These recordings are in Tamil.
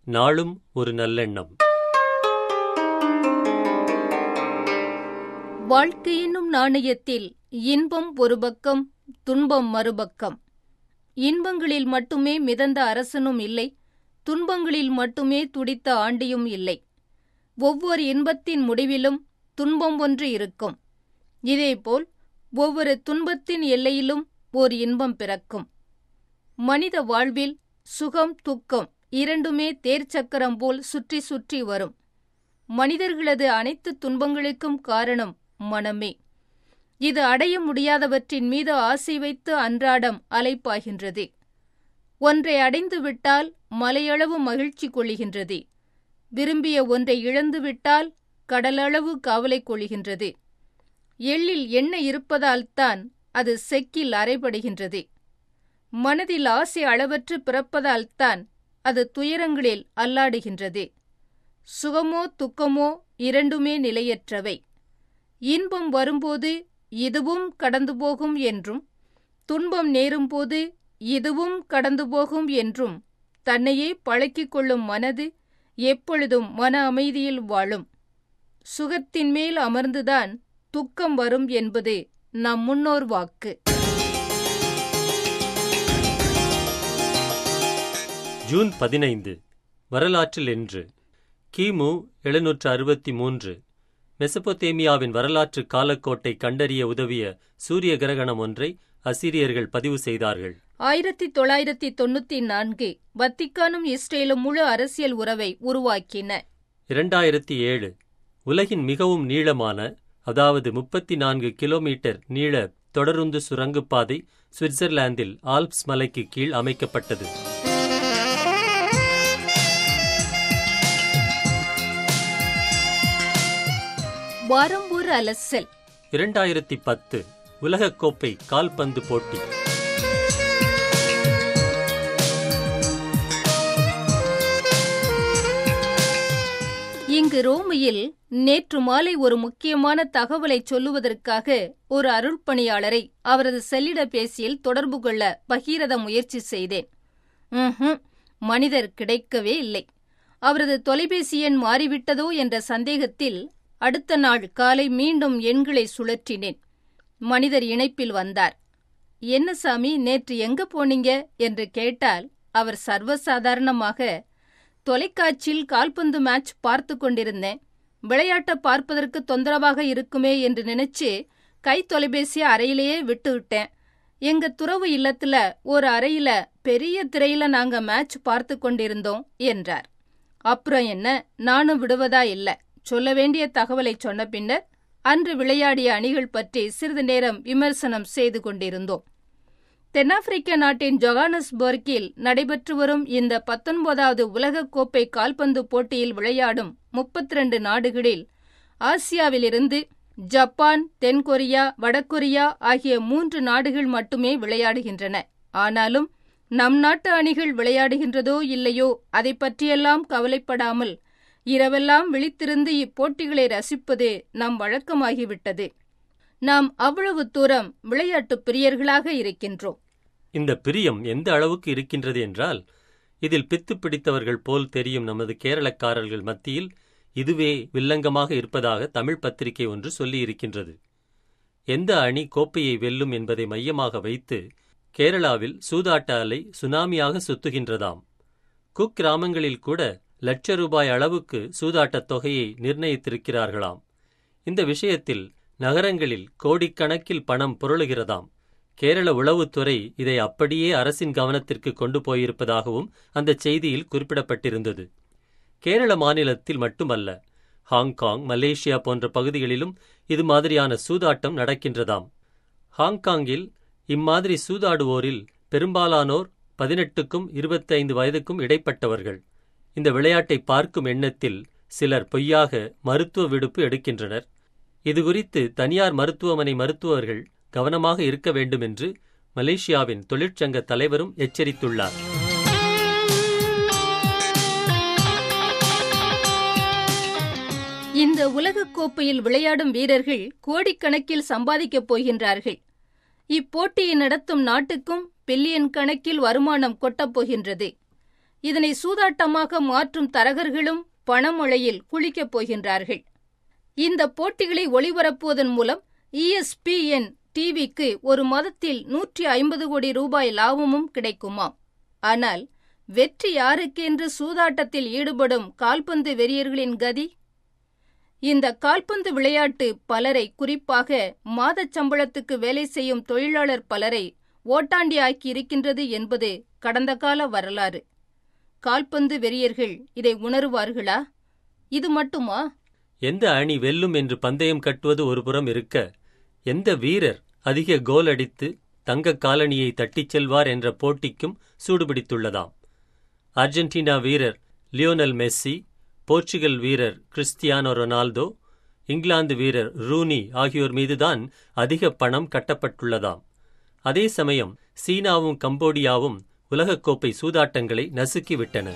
நாளும் ஒரு நல்லெண்ணம் வாழ்க்கை என்னும் நாணயத்தில் இன்பம் ஒரு பக்கம் துன்பம் மறுபக்கம் இன்பங்களில் மட்டுமே மிதந்த அரசனும் இல்லை துன்பங்களில் மட்டுமே துடித்த ஆண்டியும் இல்லை ஒவ்வொரு இன்பத்தின் முடிவிலும் துன்பம் ஒன்று இருக்கும் இதேபோல் ஒவ்வொரு துன்பத்தின் எல்லையிலும் ஓர் இன்பம் பிறக்கும் மனித வாழ்வில் சுகம் துக்கம் இரண்டுமே தேர்ச்சக்கரம் போல் சுற்றி சுற்றி வரும் மனிதர்களது அனைத்து துன்பங்களுக்கும் காரணம் மனமே இது அடைய முடியாதவற்றின் மீது ஆசை வைத்து அன்றாடம் அலைப்பாகின்றது ஒன்றை அடைந்து விட்டால் மலையளவு மகிழ்ச்சி கொள்கின்றது விரும்பிய ஒன்றை இழந்துவிட்டால் கடலளவு கவலை கொள்கின்றது எள்ளில் எண்ணெய் இருப்பதால்தான் அது செக்கில் அறைபடுகின்றது மனதில் ஆசை அளவற்று பிறப்பதால்தான் அது துயரங்களில் அல்லாடுகின்றது சுகமோ துக்கமோ இரண்டுமே நிலையற்றவை இன்பம் வரும்போது இதுவும் கடந்து போகும் என்றும் துன்பம் நேரும்போது இதுவும் கடந்து போகும் என்றும் தன்னையே பழக்கிக் கொள்ளும் மனது எப்பொழுதும் மன அமைதியில் வாழும் சுகத்தின் மேல் அமர்ந்துதான் துக்கம் வரும் என்பது நம் முன்னோர் வாக்கு ஜூன் பதினைந்து வரலாற்றில் என்று கிமு எழுநூற்று அறுபத்தி மூன்று மெசபொத்தேமியாவின் வரலாற்று காலக்கோட்டை கண்டறிய உதவிய சூரிய கிரகணம் ஒன்றை அசீரியர்கள் பதிவு செய்தார்கள் ஆயிரத்தி தொள்ளாயிரத்தி தொண்ணூத்தி நான்கு வத்திக்கானும் இஸ்ரேலும் முழு அரசியல் உறவை உருவாக்கின இரண்டாயிரத்தி ஏழு உலகின் மிகவும் நீளமான அதாவது முப்பத்தி நான்கு கிலோமீட்டர் நீள தொடருந்து சுரங்குப்பாதை சுவிட்சர்லாந்தில் ஆல்ப்ஸ் மலைக்கு கீழ் அமைக்கப்பட்டது வாரம் ஒரு அலசல் இரண்டாயிரத்தி பத்து உலகக்கோப்பை கால்பந்து போட்டி இங்கு ரோமையில் நேற்று மாலை ஒரு முக்கியமான தகவலை சொல்லுவதற்காக ஒரு அருள்பணியாளரை அவரது செல்லிடபேசியில் தொடர்பு கொள்ள பகீரத முயற்சி செய்தேன் ம்ஹும், மனிதர் கிடைக்கவே இல்லை அவரது தொலைபேசி எண் மாறிவிட்டதோ என்ற சந்தேகத்தில் அடுத்த நாள் காலை மீண்டும் எண்களை சுழற்றினேன் மனிதர் இணைப்பில் வந்தார் என்ன சாமி நேற்று எங்க போனீங்க என்று கேட்டால் அவர் சர்வசாதாரணமாக தொலைக்காட்சியில் கால்பந்து மேட்ச் பார்த்து கொண்டிருந்தேன் விளையாட்ட பார்ப்பதற்கு தொந்தரவாக இருக்குமே என்று நினைச்சு கை தொலைபேசிய அறையிலேயே விட்டு விட்டேன் எங்க துறவு இல்லத்துல ஒரு அறையில பெரிய திரையில நாங்க மேட்ச் பார்த்து கொண்டிருந்தோம் என்றார் அப்புறம் என்ன நானும் விடுவதா இல்ல சொல்ல வேண்டிய தகவலை சொன்ன பின்னர் அன்று விளையாடிய அணிகள் பற்றி சிறிது நேரம் விமர்சனம் செய்து கொண்டிருந்தோம் தென்னாப்பிரிக்க நாட்டின் ஜொகானஸ்பர்கில் நடைபெற்று வரும் இந்த பத்தொன்பதாவது உலகக்கோப்பை கால்பந்து போட்டியில் விளையாடும் முப்பத்தி ரெண்டு நாடுகளில் ஆசியாவிலிருந்து ஜப்பான் தென்கொரியா வடகொரியா ஆகிய மூன்று நாடுகள் மட்டுமே விளையாடுகின்றன ஆனாலும் நம் நாட்டு அணிகள் விளையாடுகின்றதோ இல்லையோ அதை பற்றியெல்லாம் கவலைப்படாமல் இரவெல்லாம் விழித்திருந்து இப்போட்டிகளை ரசிப்பது நம் வழக்கமாகிவிட்டது நாம் அவ்வளவு தூரம் விளையாட்டு பிரியர்களாக இருக்கின்றோம் இந்த பிரியம் எந்த அளவுக்கு இருக்கின்றது என்றால் இதில் பித்து பிடித்தவர்கள் போல் தெரியும் நமது கேரளக்காரர்கள் மத்தியில் இதுவே வில்லங்கமாக இருப்பதாக தமிழ் பத்திரிகை ஒன்று சொல்லியிருக்கின்றது எந்த அணி கோப்பையை வெல்லும் என்பதை மையமாக வைத்து கேரளாவில் சூதாட்ட அலை சுனாமியாக சுத்துகின்றதாம் குக் கிராமங்களில் கூட லட்ச ரூபாய் அளவுக்கு சூதாட்டத் தொகையை நிர்ணயித்திருக்கிறார்களாம் இந்த விஷயத்தில் நகரங்களில் கோடிக்கணக்கில் பணம் புரளுகிறதாம் கேரள உளவுத்துறை இதை அப்படியே அரசின் கவனத்திற்கு கொண்டு போயிருப்பதாகவும் அந்த செய்தியில் குறிப்பிடப்பட்டிருந்தது கேரள மாநிலத்தில் மட்டுமல்ல ஹாங்காங் மலேசியா போன்ற பகுதிகளிலும் இது மாதிரியான சூதாட்டம் நடக்கின்றதாம் ஹாங்காங்கில் இம்மாதிரி சூதாடுவோரில் பெரும்பாலானோர் பதினெட்டுக்கும் இருபத்தைந்து வயதுக்கும் இடைப்பட்டவர்கள் இந்த விளையாட்டை பார்க்கும் எண்ணத்தில் சிலர் பொய்யாக மருத்துவ விடுப்பு எடுக்கின்றனர் இதுகுறித்து தனியார் மருத்துவமனை மருத்துவர்கள் கவனமாக இருக்க வேண்டும் என்று மலேசியாவின் தொழிற்சங்க தலைவரும் எச்சரித்துள்ளார் இந்த உலகக்கோப்பையில் விளையாடும் வீரர்கள் கோடிக்கணக்கில் சம்பாதிக்கப் போகின்றார்கள் இப்போட்டியை நடத்தும் நாட்டுக்கும் பில்லியன் கணக்கில் வருமானம் கொட்டப் போகின்றது இதனை சூதாட்டமாக மாற்றும் தரகர்களும் பணமழையில் குளிக்கப் போகின்றார்கள் இந்த போட்டிகளை ஒளிபரப்புவதன் மூலம் இஎஸ்பிஎன் டிவிக்கு ஒரு மாதத்தில் நூற்றி ஐம்பது கோடி ரூபாய் லாபமும் கிடைக்குமாம் ஆனால் வெற்றி யாருக்கென்று சூதாட்டத்தில் ஈடுபடும் கால்பந்து வெறியர்களின் கதி இந்த கால்பந்து விளையாட்டு பலரை குறிப்பாக மாதச் சம்பளத்துக்கு வேலை செய்யும் தொழிலாளர் பலரை ஓட்டாண்டியாக்கி இருக்கின்றது என்பது கடந்த கால வரலாறு கால்பந்து வெறியர்கள் இதை உணருவார்களா இது மட்டுமா எந்த அணி வெல்லும் என்று பந்தயம் கட்டுவது ஒருபுறம் இருக்க எந்த வீரர் அதிக கோல் அடித்து தங்க காலணியை தட்டிச் செல்வார் என்ற போட்டிக்கும் சூடுபிடித்துள்ளதாம் அர்ஜென்டினா வீரர் லியோனல் மெஸ்ஸி போர்ச்சுகல் வீரர் கிறிஸ்டியானோ ரொனால்டோ இங்கிலாந்து வீரர் ரூனி ஆகியோர் மீதுதான் அதிக பணம் கட்டப்பட்டுள்ளதாம் அதே சமயம் சீனாவும் கம்போடியாவும் உலகக்கோப்பை சூதாட்டங்களை நசுக்கிவிட்டன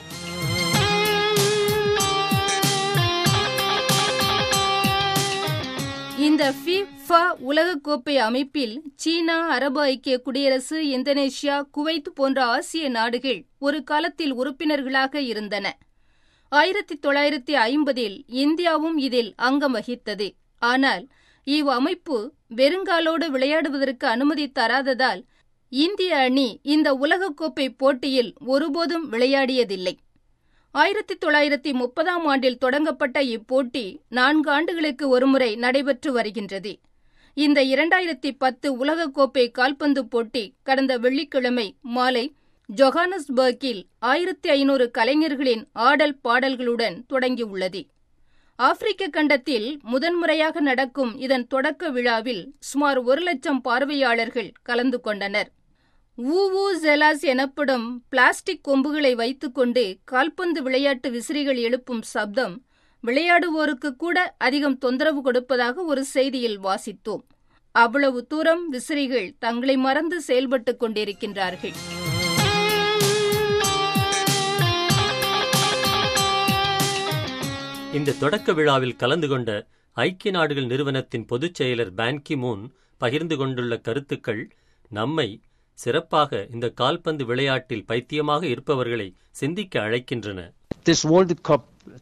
இந்த ஃபிஃபா உலகக்கோப்பை அமைப்பில் சீனா அரபு ஐக்கிய குடியரசு இந்தோனேஷியா குவைத் போன்ற ஆசிய நாடுகள் ஒரு காலத்தில் உறுப்பினர்களாக இருந்தன ஆயிரத்தி தொள்ளாயிரத்தி ஐம்பதில் இந்தியாவும் இதில் அங்கம் வகித்தது ஆனால் இவ் அமைப்பு வெறுங்காலோடு விளையாடுவதற்கு அனுமதி தராததால் இந்திய அணி இந்த உலகக்கோப்பை போட்டியில் ஒருபோதும் விளையாடியதில்லை ஆயிரத்தி தொள்ளாயிரத்தி முப்பதாம் ஆண்டில் தொடங்கப்பட்ட இப்போட்டி நான்கு ஆண்டுகளுக்கு ஒருமுறை நடைபெற்று வருகின்றது இந்த இரண்டாயிரத்தி பத்து உலகக்கோப்பை கால்பந்து போட்டி கடந்த வெள்ளிக்கிழமை மாலை ஜொஹானஸ்பர்க்கில் ஆயிரத்தி ஐநூறு கலைஞர்களின் ஆடல் பாடல்களுடன் தொடங்கியுள்ளது ஆப்பிரிக்க கண்டத்தில் முதன்முறையாக நடக்கும் இதன் தொடக்க விழாவில் சுமார் ஒரு லட்சம் பார்வையாளர்கள் கலந்து கொண்டனர் ஊவூ ஜெலாஸ் எனப்படும் பிளாஸ்டிக் கொம்புகளை வைத்துக்கொண்டு கால்பந்து விளையாட்டு விசிறிகள் எழுப்பும் சப்தம் விளையாடுவோருக்கு கூட அதிகம் தொந்தரவு கொடுப்பதாக ஒரு செய்தியில் வாசித்தோம் அவ்வளவு தூரம் விசிறிகள் தங்களை மறந்து செயல்பட்டுக் கொண்டிருக்கின்றார்கள் இந்த தொடக்க விழாவில் கலந்து கொண்ட ஐக்கிய நாடுகள் நிறுவனத்தின் பொதுச் செயலர் பான்கி மூன் பகிர்ந்து கொண்டுள்ள கருத்துக்கள் நம்மை சிறப்பாக இந்த கால்பந்து விளையாட்டில் பைத்தியமாக இருப்பவர்களை சிந்திக்க அழைக்கின்றன This World Cup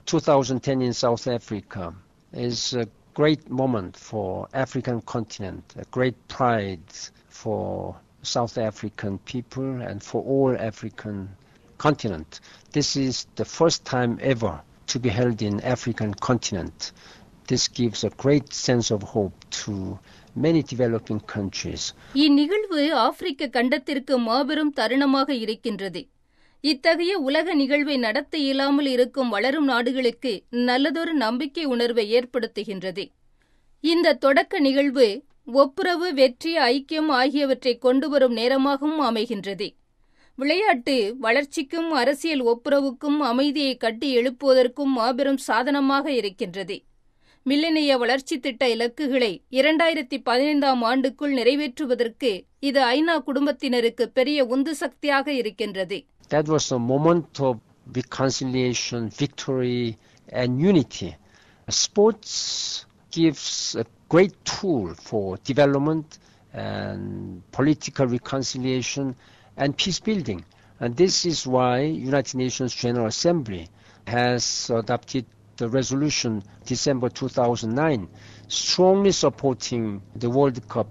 2010 in South Africa is a great moment for African continent, a great pride for South African people and for all African continent. This is the first time ever to be held in African continent. This gives a great sense of hope to many developing countries. இந்நிகழ்வு ஆப்பிரிக்க கண்டத்திற்கு மாபெரும் தருணமாக இருக்கின்றது இத்தகைய உலக நிகழ்வை நடத்த இயலாமல் இருக்கும் வளரும் நாடுகளுக்கு நல்லதொரு நம்பிக்கை உணர்வை ஏற்படுத்துகின்றது இந்த தொடக்க நிகழ்வு ஒப்புரவு வெற்றி ஐக்கியம் ஆகியவற்றை கொண்டு வரும் நேரமாகவும் அமைகின்றது விளையாட்டு வளர்ச்சிக்கும் அரசியல் ஒப்புரவுக்கும் அமைதியை கட்டி எழுப்புவதற்கும் மாபெரும் சாதனமாக இருக்கின்றது மில்லனிய வளர்ச்சி திட்ட இலக்குகளை இரண்டாயிரத்தி பதினைந்தாம் ஆண்டுக்குள் நிறைவேற்றுவதற்கு இது ஐநா குடும்பத்தினருக்கு பெரிய உந்து சக்தியாக இருக்கின்றது That was a moment of reconciliation, victory, and unity. Sports gives a great tool for development and political reconciliation and peace building. And this is why United Nations General Assembly has adopted the resolution December 2009 strongly supporting the World Cup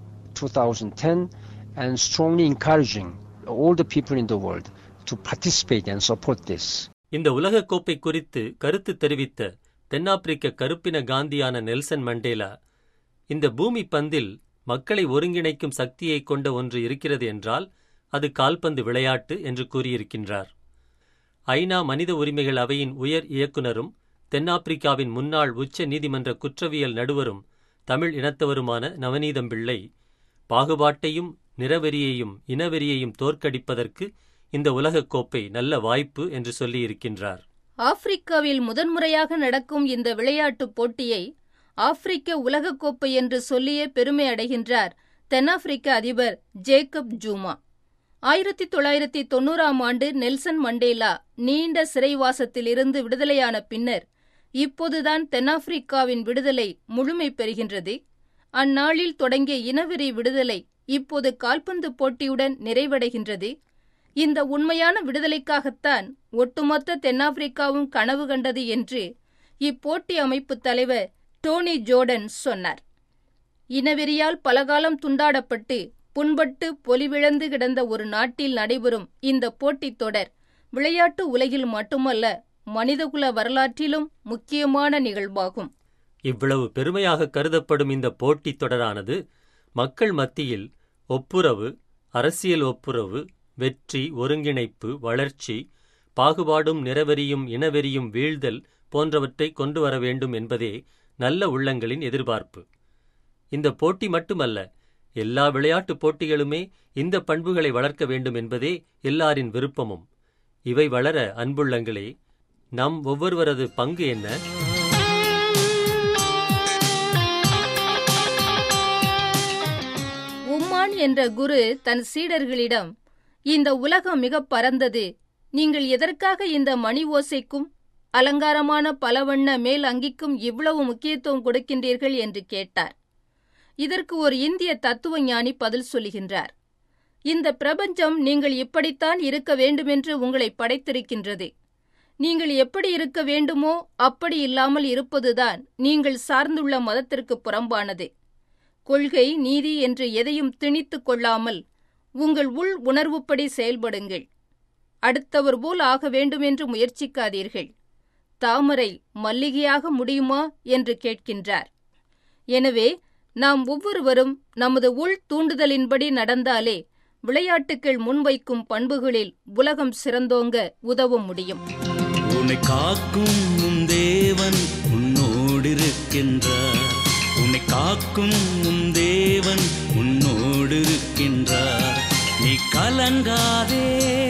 2010 and strongly encouraging all the people in the world to participate and support this. இந்த உலகக்கோப்பை குறித்து கருத்து தெரிவித்த தென்னாப்பிரிக்க கருப்பின காந்தியான நெல்சன் மண்டேலா இந்த பூமி பந்தில் மக்களை ஒருங்கிணைக்கும் சக்தியை கொண்ட ஒன்று இருக்கிறது என்றால் அது கால்பந்து விளையாட்டு என்று கூறியிருக்கின்றார் ஐநா மனித உரிமைகள் அவையின் உயர் இயக்குனரும் தென்னாப்பிரிக்காவின் முன்னாள் உச்ச நீதிமன்ற குற்றவியல் நடுவரும் தமிழ் இனத்தவருமான நவநீதம் பிள்ளை பாகுபாட்டையும் நிறவெறியையும் இனவெறியையும் தோற்கடிப்பதற்கு இந்த உலகக்கோப்பை நல்ல வாய்ப்பு என்று சொல்லியிருக்கின்றார் ஆப்பிரிக்காவில் முதன்முறையாக நடக்கும் இந்த விளையாட்டுப் போட்டியை ஆப்பிரிக்க உலகக்கோப்பை என்று சொல்லியே பெருமை அடைகின்றார் தென்னாப்பிரிக்க அதிபர் ஜேக்கப் ஜூமா ஆயிரத்தி தொள்ளாயிரத்தி தொண்ணூறாம் ஆண்டு நெல்சன் மண்டேலா நீண்ட சிறைவாசத்திலிருந்து விடுதலையான பின்னர் இப்போதுதான் தென்னாப்பிரிக்காவின் விடுதலை முழுமை பெறுகின்றது அந்நாளில் தொடங்கிய இனவெறி விடுதலை இப்போது கால்பந்து போட்டியுடன் நிறைவடைகின்றது இந்த உண்மையான விடுதலைக்காகத்தான் ஒட்டுமொத்த தென்னாப்பிரிக்காவும் கனவு கண்டது என்று இப்போட்டி அமைப்பு தலைவர் டோனி ஜோர்டன் சொன்னார் இனவெறியால் பலகாலம் துண்டாடப்பட்டு புண்பட்டு பொலிவிழந்து கிடந்த ஒரு நாட்டில் நடைபெறும் இந்த போட்டித் தொடர் விளையாட்டு உலகில் மட்டுமல்ல மனிதகுல வரலாற்றிலும் முக்கியமான நிகழ்வாகும் இவ்வளவு பெருமையாக கருதப்படும் இந்த போட்டித் தொடரானது மக்கள் மத்தியில் ஒப்புரவு அரசியல் ஒப்புரவு வெற்றி ஒருங்கிணைப்பு வளர்ச்சி பாகுபாடும் நிறவெறியும் இனவெறியும் வீழ்தல் போன்றவற்றை கொண்டு வர வேண்டும் என்பதே நல்ல உள்ளங்களின் எதிர்பார்ப்பு இந்த போட்டி மட்டுமல்ல எல்லா விளையாட்டுப் போட்டிகளுமே இந்த பண்புகளை வளர்க்க வேண்டும் என்பதே எல்லாரின் விருப்பமும் இவை வளர அன்புள்ளங்களே நம் ஒவ்வொருவரது பங்கு என்ன உம்மான் என்ற குரு தன் சீடர்களிடம் இந்த உலகம் மிகப் பரந்தது நீங்கள் எதற்காக இந்த மணி ஓசைக்கும் அலங்காரமான பலவண்ண மேல் அங்கிக்கும் இவ்வளவு முக்கியத்துவம் கொடுக்கின்றீர்கள் என்று கேட்டார் இதற்கு ஒரு இந்திய தத்துவ ஞானி பதில் சொல்லுகின்றார் இந்த பிரபஞ்சம் நீங்கள் இப்படித்தான் இருக்க வேண்டுமென்று உங்களை படைத்திருக்கின்றது நீங்கள் எப்படி இருக்க வேண்டுமோ அப்படி இல்லாமல் இருப்பதுதான் நீங்கள் சார்ந்துள்ள மதத்திற்கு புறம்பானது கொள்கை நீதி என்று எதையும் திணித்துக் கொள்ளாமல் உங்கள் உள் உணர்வுப்படி செயல்படுங்கள் அடுத்தவர் போல் ஆக வேண்டுமென்று முயற்சிக்காதீர்கள் தாமரை மல்லிகையாக முடியுமா என்று கேட்கின்றார் எனவே நாம் ஒவ்வொருவரும் நமது உள் தூண்டுதலின்படி நடந்தாலே விளையாட்டுக்கள் முன்வைக்கும் பண்புகளில் உலகம் சிறந்தோங்க உதவ முடியும் உன்னை காக்கும் உன் தேவன் உன்னோடு இருக்கின்றார் உன்னை காக்கும் உன் தேவன் உன்னோடு இருக்கின்றார் நீ கலங்காதே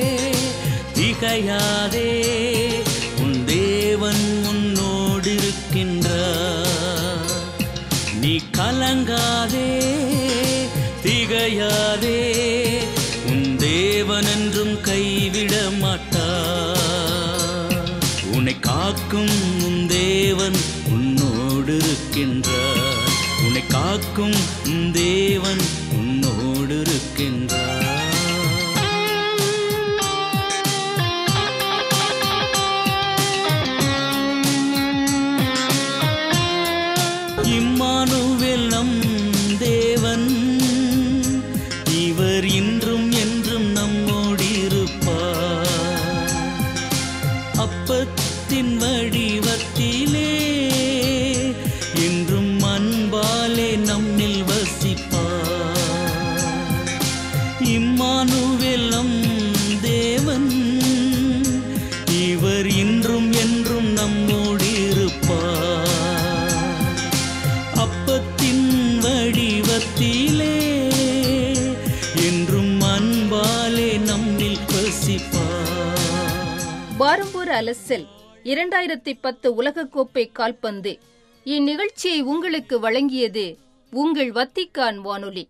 திகையாதே உன் தேவன் உன்னோடு இருக்கின்றார் நீ கலங்காதே திகையாதே உன் தேவன் என்றும் கைவிட மாட்டார் உன்னை காக்கும் உன் தேவன் உன்னோடு இருக்கின்றார் உன்னை காக்கும் உன் தேவன் உன்னோடு இருக்கின்றார் இம்மானுவேல் நம் தேவன் இவர் இன்றும் என்றும் நம்மோடு இருப்பார் அப்பத்தின் வடிவத்திலே என்றும் அன்பாலே நம்மில் வசிப்பார் இம்மானுவேல் நம் தேவன் இவர் இன்றும் என்றும் நம்மோடு இருப்பார் அப்பத்தின் வடிவத்திலே என்றும் அன்பாலே நம்மில் வசிப்பார் பாரம்பூர் அலசல் இரண்டாயிரத்தி பத்து உலகக்கோப்பை கால்பந்து இந்நிகழ்ச்சியை உங்களுக்கு வழங்கியது உங்கள் வத்திக்கான் வானொலி